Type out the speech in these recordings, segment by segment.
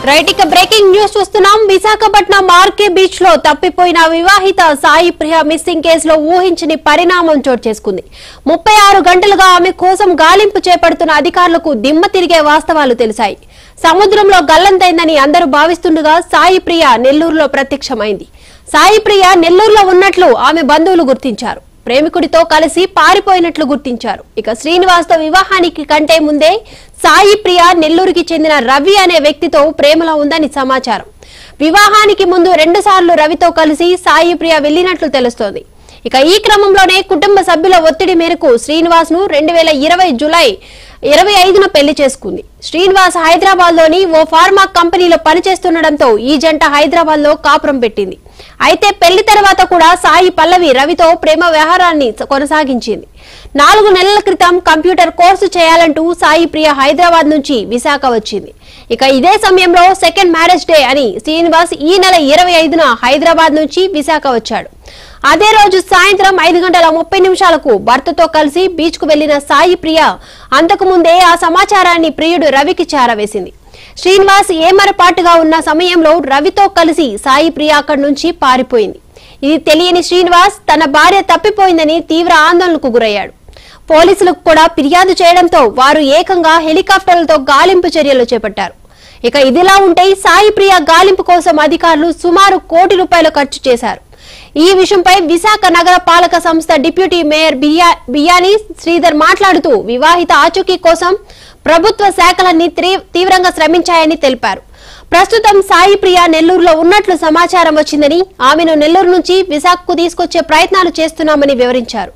right ఇక breaking news చూస్తున్నాం Visakhapatnam R K beach లో తప్పిపోయిన వివాహిత సాయి ప్రియ మిస్సింగ్ కేసులో ఊహించని పరిణామం చోటు చేసుకుంది ముప్పై ఆరు గంటలుగా ఆమె కోసం గాలింపు చేపడుతున్న అధికారులకు దిమ్మ తిరిగే వాస్తవాలు తెలిసాయి సముద్రంలో గల్లంతైందని అందరూ భావిస్తుండగా సాయి ప్రియ నెల్లూరులో ప్రత్యక్షమైంది సాయి ప్రియ నెల్లూరులో ఉన్నట్లు ఆమె బంధువులు గుర్తించారు ప్రేమికుడితో కలిసి పారిపోయినట్లు గుర్తించారు ఇక శ్రీనివాస్తో వివాహానికి కంటే ముందే సాయి ప్రియ నెల్లూరుకి చెందిన రవి అనే వ్యక్తితో ప్రేమలో ఉందని సమాచారం వివాహానికి ముందు రెండు సార్లు రవితో కలిసి సాయి ప్రియ వెళ్లినట్లు తెలుస్తోంది ఇక ఈ క్రమంలోనే కుటుంబ సభ్యుల ఒత్తిడి మేరకు శ్రీనివాస్ ను రెండు వేల ఇరవై జులై ఇరవై ఐదున పెళ్లి చేసుకుంది శ్రీనివాస్ హైదరాబాద్ లోని ఓ ఫార్మా కంపెనీలో పనిచేస్తుండటంతో ఈ జంట హైదరాబాద్ లో కాపురం పెట్టింది అయితే పెళ్లి తర్వాత కూడా సాయి పల్లవి రవితో ప్రేమ వ్యవహారాన్ని కొనసాగించింది నాలుగు నెలల క్రితం కంప్యూటర్ కోర్సు చేయాలంటూ సాయి ప్రియ హైదరాబాద్ నుంచి విశాఖ వచ్చింది ఇక ఇదే సమయంలో సెకండ్ మ్యారేజ్ డే అని శ్రీనివాస్ ఈ నెల ఇరవై ఐదున హైదరాబాద్ నుంచి విశాఖ వచ్చాడు అదే రోజు సాయంత్రం ఐదు గంటల ముప్పై నిమిషాలకు భర్తతో కలిసి బీచ్ కు వెళ్లిన సాయి ప్రియ అంతకు ముందే ఆ సమాచారాన్ని ప్రియుడు రవికి చేరవేసింది శ్రీనివాస్ ఏమరపాటుగా ఉన్న సమయంలో రవితో కలిసి సాయి ప్రియ అక్కడి నుంచి పారిపోయింది ఇది తెలియని శ్రీనివాస్ తన భార్య తప్పిపోయిందని తీవ్ర ఆందోళనకు గురయ్యాడు పోలీసులకు కూడా ఫిర్యాదు చేయడంతో వారు ఏకంగా హెలికాప్టర్లతో గాలింపు చర్యలు చేపట్టారు ఇక ఇదిలా ఉంటే సాయి ప్రియ గాలింపు కోసం అధికారులు సుమారు కోటి రూపాయలు ఖర్చు చేశారు ఈ విషయంపై విశాఖ నగర పాలక సంస్థ డిప్యూటీ మేయర్ బియ్యా బియ్యాని శ్రీధర్ మాట్లాడుతూ వివాహిత ఆచూకీ కోసం ప్రభుత్వ శాఖలన్నీ త్రీ- తీవ్రంగా శ్రమించాయని తెలిపారు ప్రస్తుతం సాయి ప్రియ నెల్లూరులో ఉన్నట్లు సమాచారం వచ్చిందని ఆమెను నెల్లూరు నుంచి విశాఖకు తీసుకొచ్చే ప్రయత్నాలు చేస్తున్నామని వివరించారు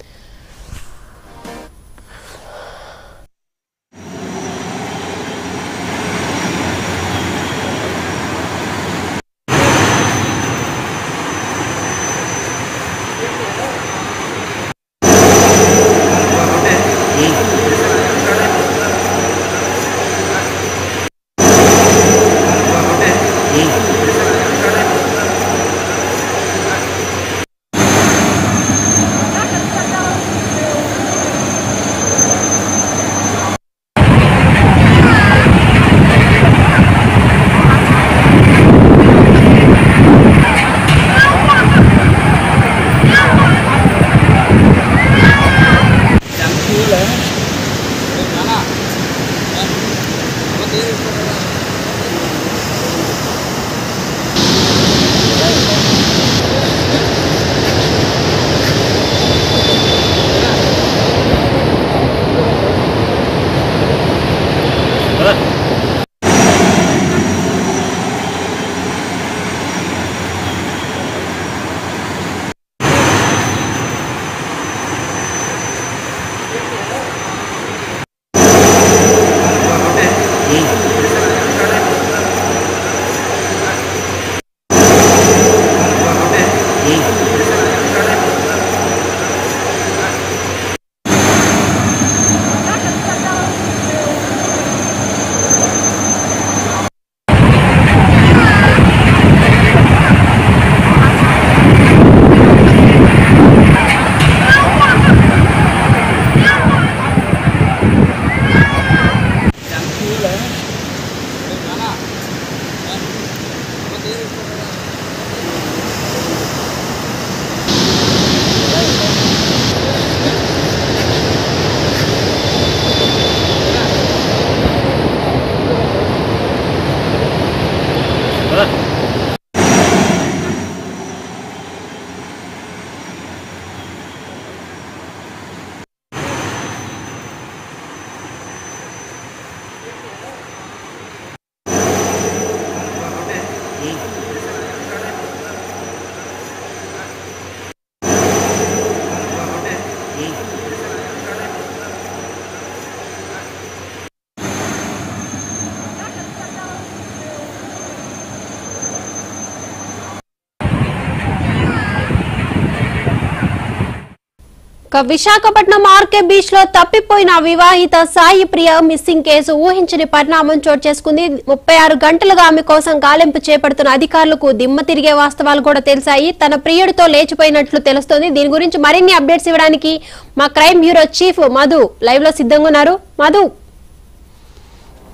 ఇక విశాఖపట్నం ఆర్కే బీచ్ లో తప్పిపోయిన వివాహిత సాయి ప్రియ మిస్సింగ్ కేసు ఊహించని పరిణామం చోటు చేసుకుంది ముప్పై ఆరు గంటలుగా ఆమె కోసం గాలింపు చేపడుతున్న అధికారులకు దిమ్మ తిరిగే వాస్తవాలు కూడా తెలిసాయి తన ప్రియుడితో లేచిపోయినట్లు తెలుస్తోంది దీని గురించి మరిన్ని అప్డేట్స్ ఇవ్వడానికి మా crime bureau chief Madhu live లో సిద్ధంగా ఉన్నారు మధు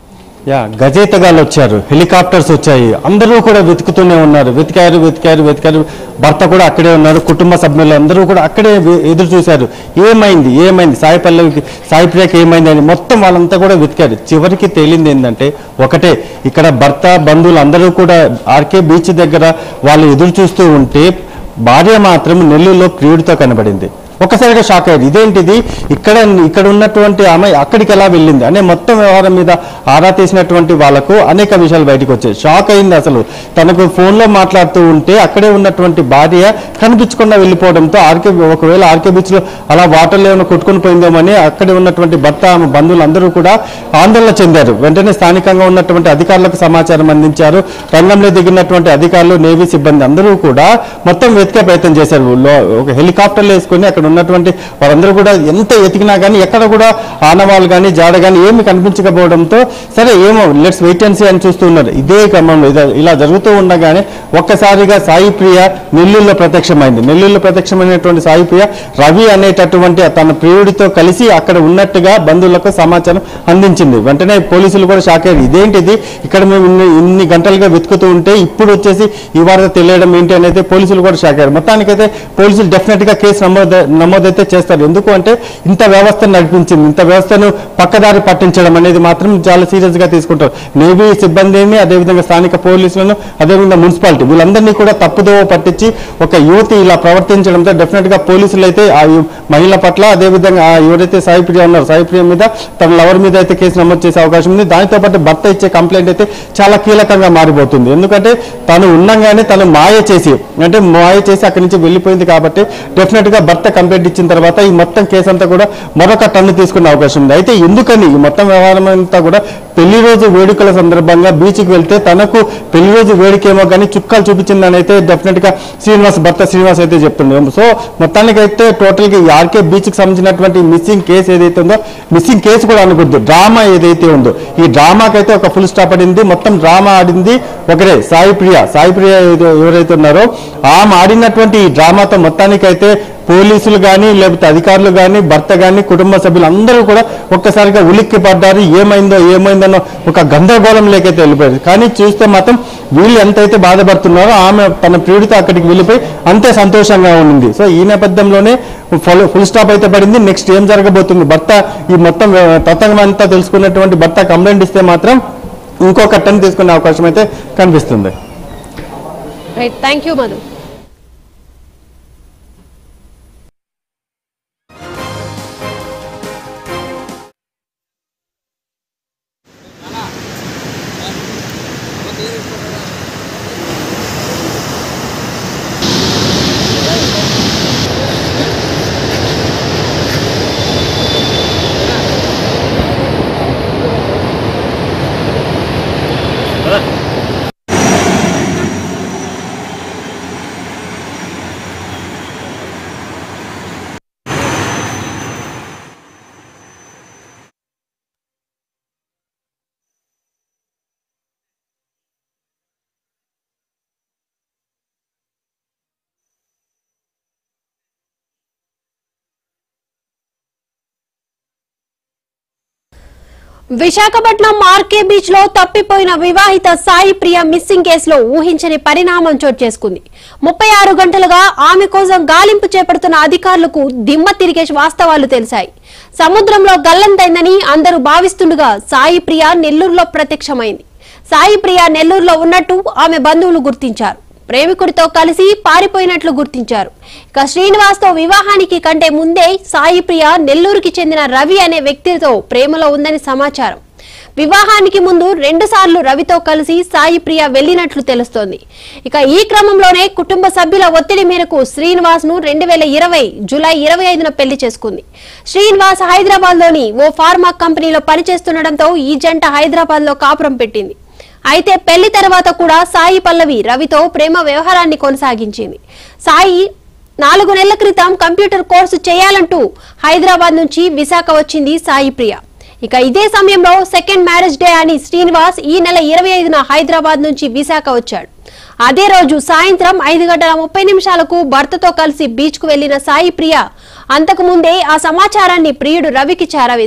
యా గజేతగాళ్ళు వచ్చారు హెలికాప్టర్స్ వచ్చాయి అందరూ కూడా వెతుకుతూనే ఉన్నారు వెతికారు వెతికారు వెతికారు భర్త కూడా అక్కడే ఉన్నారు కుటుంబ సభ్యులు అందరూ కూడా అక్కడే వె- ఎదురు చూశారు ఏమైంది ఏమైంది సాయి పల్లవికి సాయి ప్రియకి ఏమైంది అని మొత్తం వాళ్ళంతా కూడా వెతికారు చివరికి తేలింది ఏంటంటే ఒకటే ఇక్కడ భర్త బంధువులు అందరూ కూడా ఆర్కే బీచ్ దగ్గర వాళ్ళు ఎదురు చూస్తూ ఉంటే భార్య మాత్రం నెల్లూరులో ప్రియుడితో కనబడింది ఒక్కసారిగా షాక్ అయ్యారు ఇదేంటిది ఇక్కడ ఇక్కడ ఉన్నటువంటి ఆమె అక్కడికి ఎలా వెళ్ళింది అనే మొత్తం వ్యవహారం మీద ఆరా తీసినటువంటి వాళ్ళకు అనేక విషయాలు బయటకు వచ్చాయి షాక్ అయింది అసలు తనకు ఫోన్లో మాట్లాడుతూ ఉంటే అక్కడే ఉన్నటువంటి భార్య కనిపించకుండా వెళ్ళిపోవడంతో ఆర్కే ఒకవేళ ఆర్కే బీచ్లో అలా వాటర్లో ఏమైనా కొట్టుకుని పోయిందేమని అక్కడే ఉన్నటువంటి భర్త ఆమె బంధువులు అందరూ కూడా ఆందోళన చెందారు వెంటనే స్థానికంగా ఉన్నటువంటి అధికారులకు సమాచారం అందించారు రంగంలో దిగినటువంటి అధికారులు నేవీ సిబ్బంది అందరూ కూడా మొత్తం వెతికే ప్రయత్నం చేశారు లో- ఒక హెలికాప్టర్లు వేసుకొని అక్కడ ఉన్నటువంటి వారందరూ కూడా ఎంత ఎతికినా కానీ ఎక్కడ కూడా ఆనవాళ్ళు కానీ జాడ కానీ ఏమి కనిపించకపోవడంతో సరే ఏమో లెట్స్ వెయిట్ అండ్ సీ అని చూస్తూ ఉన్నారు ఇదే క్రమంలో ఇద- ఇలా జరుగుతూ ఉండగానే ఒక్కసారిగా సాయి ప్రియ నెల్లూరులో ప్రత్యక్షమైంది నెల్లూరులో ప్రత్యక్షమైనటువంటి సాయి ప్రియ రవి అనేటటువంటి తన ప్రియుడితో కలిసి అక్కడ ఉన్నట్టుగా బంధువులకు సమాచారం అందించింది వెంటనే పోలీసులు కూడా షాక్ అయ్యారు ఇదేంటిది ఇక్కడ మేము ఇన్ని ఇన్ని గంటలుగా వెతుకుతూ ఉంటే ఇప్పుడు వచ్చేసి ఈ వార్త తెలియడం ఏంటి అనేది పోలీసులు కూడా షాక్ అయ్యారు మొత్తానికైతే పోలీసులు డెఫినెట్ గా కేసు నమోదు నమోదైతే చేస్తారు ఎందుకు అంటే ఇంత వ్యవస్థను నడిపించింది ఇంత వ్యవస్థను పక్కదారి పట్టించడం అనేది మాత్రం చాలా సీరియస్ గా తీసుకుంటారు నేవీ సిబ్బందిని అదేవిధంగా స్థానిక పోలీసులను అదేవిధంగా మున్సిపాలిటీ వీళ్ళందరినీ కూడా తప్పుదోవ పట్టించి ఒక యువతి ఇలా ప్రవర్తించడంతో డెఫినెట్ గా పోలీసులు అయితే ఆ యు- మహిళ పట్ల అదేవిధంగా ఆ ఎవరైతే సాయి ప్రియ ఉన్నారో సాయి ప్రియ మీద తన లవర్ మీద అయితే కేసు నమోదు చేసే అవకాశం ఉంది దానితో పాటు భర్త ఇచ్చే కంప్లైంట్ అయితే చాలా కీలకంగా మారిపోతుంది ఎందుకంటే తను ఉండంగానే తను మాయ చేసి అంటే మాయ చేసి అక్కడి నుంచి వెళ్ళిపోయింది కాబట్టి డెఫినెట్ గా భర్త కంప్లైంట్ ఇచ్చిన తర్వాత ఈ మొత్తం కేసు అంతా కూడా మరొక టన్ను తీసుకునే అవకాశం ఉంది అయితే ఎందుకని ఈ మొత్తం వ్యవహారం అంతా కూడా పెళ్లి రోజు వేడుకల సందర్భంగా బీచ్కి వెళ్తే తనకు పెళ్లి రోజు వేడుకేమో కానీ చుక్కలు చూపించిందని అయితే డెఫినెట్ గా శ్రీనివాస్ భర్త శ్రీనివాస్ అయితే చెప్తుండే సో మొత్తానికి అయితే టోటల్ గా ఈ ఆర్కే బీచ్ కి సంబంధించినటువంటి మిస్సింగ్ కేసు ఏదైతే ఉందో మిస్సింగ్ కేసు కూడా అనుకోద్దు డ్రామా ఏదైతే ఉందో ఈ డ్రామాకి అయితే ఒక ఫుల్ స్టాప్ పడింది మొత్తం డ్రామా ఆడింది ఒకరే సాయి ప్రియ సాయి ప్రియ ఏదో- ఎవరైతే ఉన్నారో ఆమె ఆడినటువంటి ఈ డ్రామాతో మొత్తానికైతే పోలీసులు కానీ లేకపోతే అధికారులు కానీ భర్త కానీ కుటుంబ సభ్యులు అందరూ కూడా ఒక్కసారిగా ఉలిక్కి పడ్డారు ఏమైందో ఏమైందనో ఒక గందరగోళం లేకైతే వెళ్ళిపోయారు కానీ చూస్తే మాత్రం వీళ్ళు ఎంతైతే బాధపడుతున్నారో ఆమె తన ప్రియుడితో అక్కడికి వెళ్ళిపోయి అంతే సంతోషంగా ఉంది సో ఈ నేపథ్యంలోనే ఫుల్ ఫుల్ స్టాప్ అయితే పడింది నెక్స్ట్ ఏం జరగబోతుంది భర్త ఈ మొత్తం తతంగం అంతా తెలుసుకున్నటువంటి భర్త కంప్లైంట్ ఇస్తే మాత్రం ఇంకొక టన్ తీసుకునే అవకాశం అయితే కనిపిస్తుంది right thank you Madhu Visakhapatnam R K beach లో తప్పిపోయిన వివాహిత సాయి ప్రియ మిస్సింగ్ కేసులో ఊహించని పరిణామం చోటు చేసుకుంది ముప్పై ఆరు గంటలుగా ఆమె కోసం గాలింపు చేపడుతున్న అధికారులకు దిమ్మ తిరిగే వాస్తవాలు తెలిసాయి సముద్రంలో గల్లంతైందని అందరూ భావిస్తుండగా సాయి ప్రియ నెల్లూరులో ప్రత్యక్షమైంది సాయి ప్రియ నెల్లూరులో ఉన్నట్టు ఆమె బంధువులు గుర్తించారు ప్రేమికుడితో కలిసి పారిపోయినట్లు గుర్తించారు ఇక శ్రీనివాస్ తో వివాహానికి కంటే ముందే సాయి ప్రియ నెల్లూరుకి చెందిన రవి అనే వ్యక్తితో ప్రేమలో ఉందని సమాచారం వివాహానికి ముందు రెండు సార్లు రవితో కలిసి సాయి ప్రియ వెళ్లినట్లు తెలుస్తోంది ఇక ఈ క్రమంలోనే కుటుంబ సభ్యుల ఒత్తిడి మేరకు శ్రీనివాస్ ను రెండు వేల ఇరవై జూలై ఇరవై ఐదున పెళ్లి చేసుకుంది శ్రీనివాస్ హైదరాబాద్ లోని ఓ ఫార్మా కంపెనీలో పనిచేస్తుండటంతో ఈ జంట హైదరాబాద్ లో కాపురం పెట్టింది అయితే పెళ్లి తర్వాత కూడా సాయి పల్లవి రవితో ప్రేమ వ్యవహారాన్ని కొనసాగించింది సాయి నాలుగు నెలల క్రితం కంప్యూటర్ కోర్సు చేయాలంటూ హైదరాబాద్ నుంచి విశాఖ వచ్చింది సాయి ప్రియ ఇక ఇదే సమయంలో సెకండ్ మ్యారేజ్ డే అని శ్రీనివాస్ ఈ నెల ఇరవై ఐదున హైదరాబాద్ నుంచి విశాఖ వచ్చాడు అదే రోజు సాయంత్రం ఐదు గంటల ముప్పై నిమిషాలకు భర్తతో కలిసి బీచ్ కు వెళ్లిన సాయి ప్రియ అంతకు ముందే ఆ సమాచారాన్ని ప్రియుడు రవికి చేరవేసింది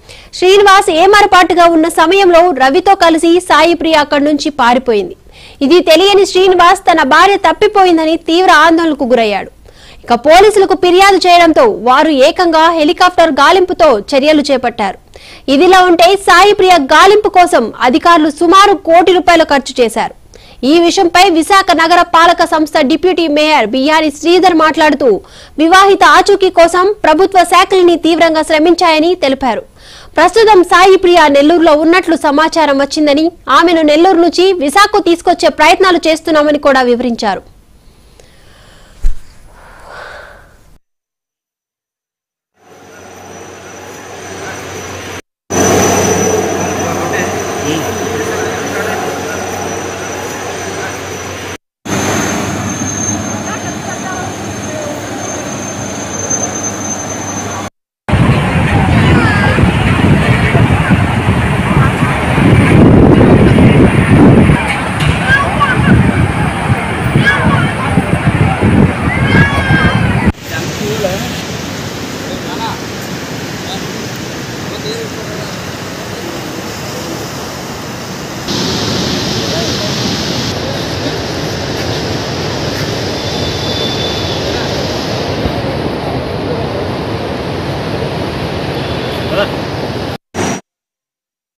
శ్రీనివాస్ ఏమరపాటుగా ఉన్న సమయంలో రవితో కలిసి సాయి ప్రియ అక్కడి నుంచి పారిపోయింది ఇది తెలియని శ్రీనివాస్ తన భార్య తప్పిపోయిందని తీవ్ర ఆందోళనకు గురయ్యాడు ఇక పోలీసులకు ఫిర్యాదు చేయడంతో వారు ఏకంగా హెలికాప్టర్ గాలింపుతో చర్యలు చేపట్టారు ఇదిలా ఉంటే సాయి ప్రియ గాలింపు కోసం అధికారులు సుమారు కోటి రూపాయలు ఖర్చు చేశారు ఈ విషయంపై విశాఖ నగర పాలక సంస్థ డిప్యూటీ మేయర్ బిఆర్ఈ శ్రీధర్ మాట్లాడుతూ వివాహిత ఆచూకీ కోసం ప్రభుత్వ శాఖలని తీవ్రంగా శ్రమించాయని తెలిపారు ప్రస్తుతం సాయి ప్రియ నెల్లూరులో ఉన్నట్లు సమాచారం వచ్చిందని ఆమెను నెల్లూరు నుంచి విశాఖకు తీసుకొచ్చే ప్రయత్నాలు చేస్తున్నామని కూడా వివరించారు